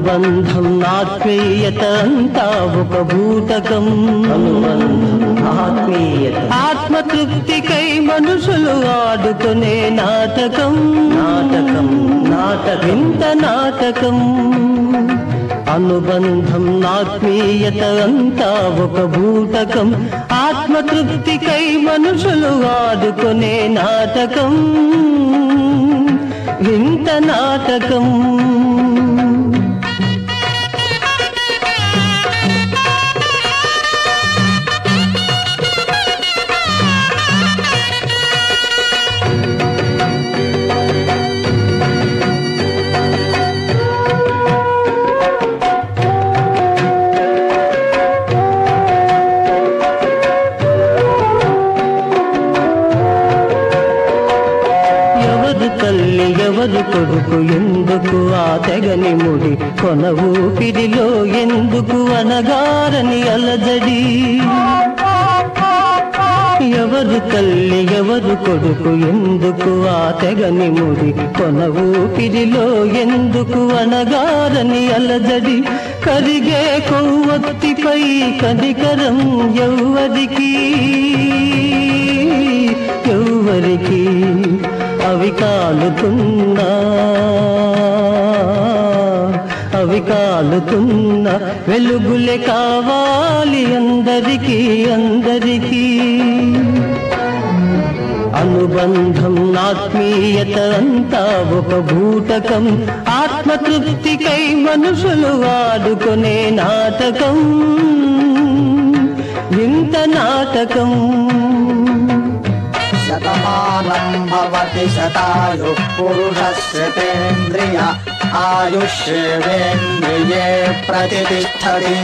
అనుబంధం ఆత్మీయత అంతా ఒక భూతకం ఆత్మీయత ఆత్మతృప్తికై మనుషులు ఆడుకునే నాటకం నాటకం నాటకం వింత నాటకం అనుబంధం ఆత్మీయత అంతా ఒక భూతకం ఆత్మతృప్తికై మనుషులు ఆడుకునే నాటకం వింత నాటకం ఎవరు తల్లి ఎవరు కొడుకు ఎందుకు ఆ తెగని ముడి కొన ఊపిరిలో ఎందుకు అనగారని అలజడి ఎవరు తల్లి ఎవరు కొడుకు ఎందుకు ఆ తెగని ముడి కొన ఊపిరిలో ఎందుకు అనగారని అలజడి కరిగే కొవ్వొత్తిపై కనికరం ఎవ్వరికి ఎవ్వరికి అవి కాలుతున్నా అవి కాలుతున్న వెలుగులే కావాలి అందరికీ అందరికీ అనుబంధం ఆత్మీయత అంతా ఒక భూతకం ఆత్మతృప్తికై మనుషులు ఆడుకునే నాటకం వింత నాటకం శతమానం భవతి శతాయుః పురుషస్యతేంద్రియ ఆయుష్యేవేంద్రియే ప్రతిష్టతి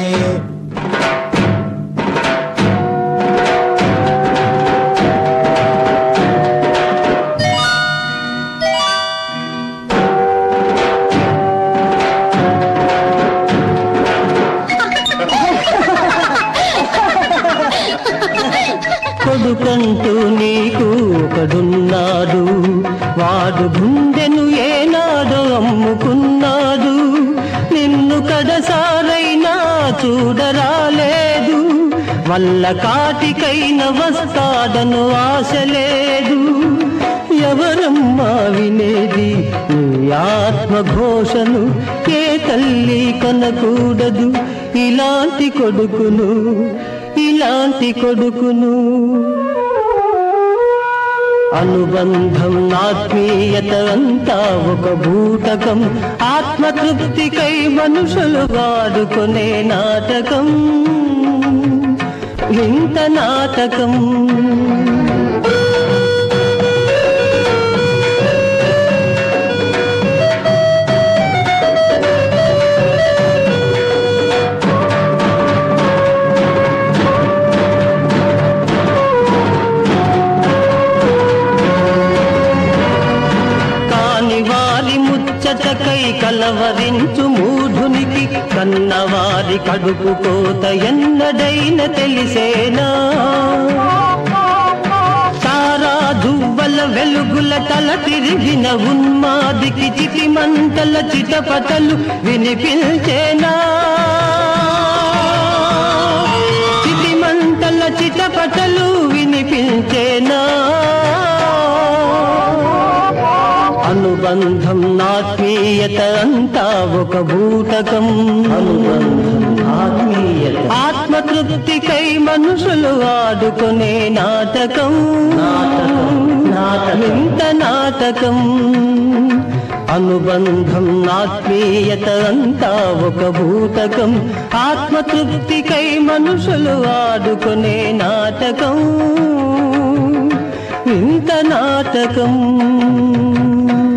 కొడుకంటూ నీకు ఒకడున్నాడు వాడు గుండెను ఏనాడు అమ్ముకున్నాడు నిన్ను కడసారైనా చూడరాలేదు వల్ల కాటికైన వస్తాడను ఆశ లేదు ఎవరమ్మా వినేది నీ ఆత్మఘోషను ఏ తల్లి కనకూడదు ఇలాంటి కొడుకును ఇలాంటి కొడుకును అనుబంధం ఆత్మీయత అంతా ఒక భూతకం ఆత్మతృప్తికై మనుషులు వాడుకునే నాటకం ఇంత నాటకం కాని వారి ముచ్చటకై కలవరించు మూఢునికి కన్నవారి కడుపు కోత ఎన్నడైన తెలిసేనా తారా దువ్వల వెలుగుల తల తిరిగిన ఉన్మాదికి చిటి మంటల చిటపటలు వినిపించేనా చిటి మంటల చిటపటలు వినిపించేనా అనుబంధం ఆత్మీయత అంతా ఒక భూతకం అనుబంధం ఆత్మీయత ఆత్మతృప్తికై మనుషులు ఆడుకునే నాటకం నాటకం నాటకం వింత నాటకం అనుబంధం ఆత్మీయత అంతా ఒక భూతకం ఆత్మతృప్తికై మనుషులు ఆడుకునే నాటకం వింత నాటకం